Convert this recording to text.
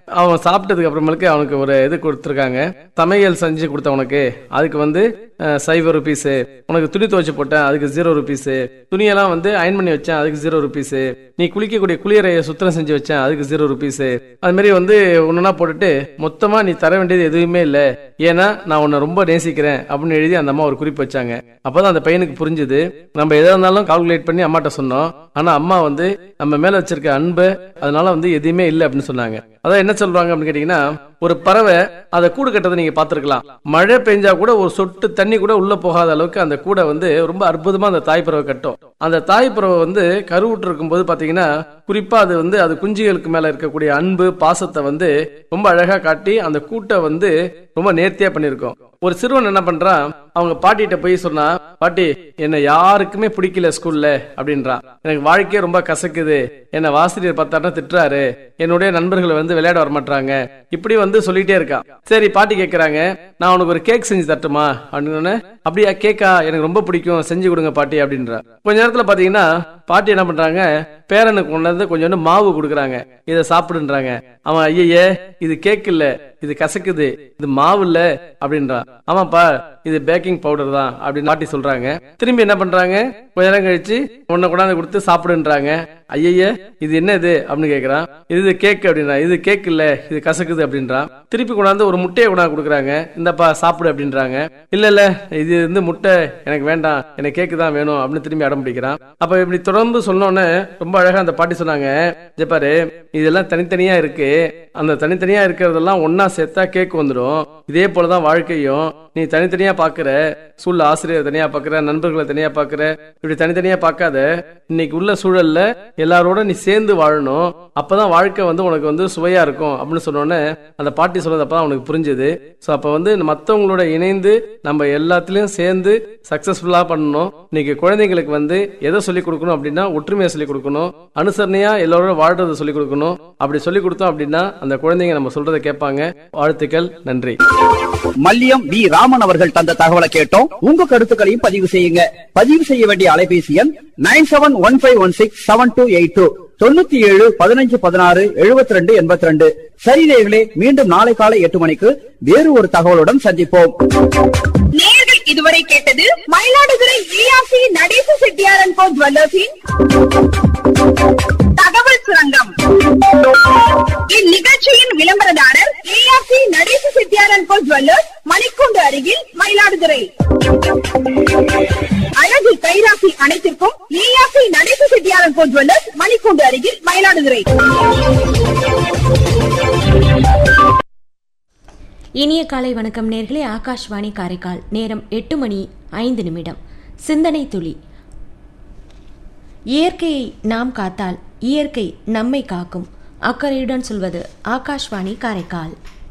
அவன் சாப்பிட்டதுக்கு அப்புறமேலுக்கு அவனுக்கு ஒரு இது கொடுத்துருக்காங்க சமையல் செஞ்சு கொடுத்தவனுக்கு அதுக்கு வந்து அஹ், சைவ ருபீஸு உனக்கு துணி துவைச்சு போட்டேன் அதுக்கு ஜீரோ ருபீஸு துணியெல்லாம் வந்து அயன் பண்ணி வச்சேன் அதுக்கு ஜீரோ ருபீஸு நீ குளிக்கக்கூடிய குளியறையை சுத்தம் செஞ்சு வச்சேன் அதுக்கு ஜீரோ ருபீஸு அது மாதிரி வந்து ஒன்றுனா போட்டுட்டு மொத்தமா நீ தர வேண்டியது எதுவுமே இல்லை ஏன்னா நான் உன்னை ரொம்ப நேசிக்கிறேன் அப்படின்னு எழுதி அந்த அம்மா ஒரு குறிப்பு வச்சாங்க அப்பதான் அந்த பையனுக்கு புரிஞ்சுது நம்ம எதா இருந்தாலும் கால்குலேட் பண்ணி அம்மாட்ட சொன்னோம் ஆனா அம்மா வந்து நம்ம மேல வச்சிருக்க அன்பு அதனால வந்து எதுவுமே இல்லை அப்படின்னு சொன்னாங்க அதான் என்ன சொல்றாங்க அப்படின்னு கேட்டீங்கன்னா ஒரு பறவை அதை கூடு கட்டதை நீங்க பாத்துருக்கலாம் மழை பெஞ்சா கூட ஒரு சொட்டு தண்ணி கூட உள்ள போகாத அளவுக்கு அந்த கூடை வந்து ரொம்ப அற்புதமா அந்த தாய் பறவை கட்டும் அந்த தாய் பறவை வந்து கருவுற்று இருக்கும்போது பாத்தீங்கன்னா குறிப்பா அது வந்து அது குஞ்சுகளுக்கு மேல இருக்கக்கூடிய அன்பு பாசத்தை வந்து ரொம்ப அழகா காட்டி அந்த கூட்டை வந்து ரொம்ப நேர்த்தியா பண்ணிருக்கோம் ஒரு சிறுவன் என்ன பண்றான் அவங்க பாட்டிகிட்ட போய் சொன்னா பாட்டி என்ன யாருக்குமே பிடிக்கல ஸ்கூல்ல அப்படின்றான் எனக்கு வாழ்க்கையே ரொம்ப கசக்குது என்ன வாசிரியர் பார்த்தாருன்னா திட்டுறாரு என்னுடைய நண்பர்கள் வந்து விளையாட வர மாட்டாங்க இப்படி வந்து சொல்லிட்டே இருக்கான் சரி பாட்டி கேக்குறாங்க நான் உனக்கு ஒரு கேக் செஞ்சு தட்டுமா அப்படின்னு அப்படியா கேக்கா எனக்கு ரொம்ப பிடிக்கும் செஞ்சு கொடுங்க பாட்டி அப்படின்றா கொஞ்ச நேரத்துல பாத்தீங்கன்னா பாட்டி என்ன பண்றாங்க பேரனுக்கு கொண்டு வந்து கொஞ்சோண்டு மாவு கொடுக்குறாங்க இதை சாப்பிடுன்றாங்க அவன் ஐயையே இது கேக் இல்ல இது கசக்குது இது மாவு இல்ல அப்படின்றான் ஆமாப்பா இது பேக்கிங் பவுடர் தான் அப்படின்னு பாட்டி சொல்றாங்க திரும்பி என்ன பண்றாங்க கொஞ்ச நேரம் கழிச்சு உன்னை கொண்டாந்து கொடுத்து சாப்பிடுன்றாங்க ஐயய்ய இது என்ன இது அப்படின்னு கேக்குறான் இது கேக் அப்படின்றான் இது கேக் இல்ல இது கசக்குது அப்படின்றான் திருப்பி கொண்டாந்து ஒரு முட்டையை கொண்டாந்து கொடுக்குறாங்க இந்தப்பா சாப்பிடு அப்படின்றாங்க இல்ல இல்ல இது வந்து முட்டை எனக்கு வேண்டாம் எனக்கு கேக்கு தான் வேணும் அப்படின்னு திரும்பி அடம் பிடிக்கிறான் அப்ப இப்படி தொடர்ந்து சொன்னோன்னே ரொம்ப அழகா அந்த பாட்டி சொன்னாங்க "இங்க பாரு இதெல்லாம் தனித்தனியா இருக்கு அந்த தனித்தனியா இருக்கிறதெல்லாம் ஒன்னா சேர்த்தா கேக் வந்துடும் இதே போலதான் வாழ்க்கையும் நீ தனித்தனியா பாக்குற சூழல் ஆசிரியர் தனியா பாக்குற நண்பர்களை தனியா பாக்குற இப்படி தனித்தனியா பார்க்காத இன்னைக்கு உள்ள சூழல்ல எல்லாரோட நீ சேர்ந்து வாழணும் அப்பதான் வாழ்க்கை வந்து உனக்கு வந்து சுவையா இருக்கும் அப்படின்னு சொன்னோன்னே அந்த பாட்டி சொன்னது அப்பதான் உனக்கு புரிஞ்சுது சோ அப்ப வந்து மத்தவங்களோட இணைந்து நம்ம எல்லாத்துலயும் சேர்ந்து சக்சஸ்ஃபுல்லா பண்ணணும் இன்னைக்கு குழந்தைங்களுக்கு வந்து எதை சொல்லி கொடுக்கணும் அப்படின்னா ஒற்றுமையை சொல்லி கொடுக்கணும் அனுசரணையா எல்லாரோட வாழ்றதை சொல்லி கொடுக்கணும் அப்படி சொல்லி கொடுத்தோம் அப்படின்னா அந்த குழந்தைங்க நம்ம சொல்றதை கேட்பாங்க வாழ்த்துக்கள் நன்றி மல்லியம் வி ராமன் அவர்கள் தந்த தகவலை கேட்டோம் உங்க கருத்துக்களையும் பதிவு செய்யுங்க பதிவு செய்ய வேண்டிய அலைபேசி எண் nine seven one five one six seven two eight two தொண்ணூத்தி ஏழு பதினஞ்சு பதினாறு எழுபத்தி ரெண்டு எண்பத்தி ரெண்டு சரி நேயர்களே மீண்டும் நாளை காலை எட்டு மணிக்கு வேறு ஒரு தகவலுடன் சந்திப்போம் நேர்கள் இதுவரை கேட்டது மயிலாடுதுறை விஆர்சி நடேச செட்டியாரன் கோ ஜுவல்லர்ஸின் தகவல் சுரங்கம் இந்நிகழ்ச்சியின் விளம்பரதாரர் விஆர்சி நடேச செட்டியாரன் கோ ஜுவல்லர்ஸ் மணிக்கூண்டு அருகில் மயிலாடுதுறை அழகு கைராசி அனைத்திற்கும் விஆர்சி நடேச செட்டியாரன் கோ ஜுவல்லர்ஸ் மணிக்கூண்டு அருகில் மயிலாடுதுறை இனிய காலை வணக்கம் நேர்களே ஆகாஷ்வாணி காரைக்கால் நேரம் எட்டு மணி ஐந்து நிமிடம் சிந்தனை துளி இயற்கையை நாம் காத்தால் இயற்கை நம்மை காக்கும் அக்கறையுடன் சொல்வது ஆகாஷ்வாணி காரைக்கால்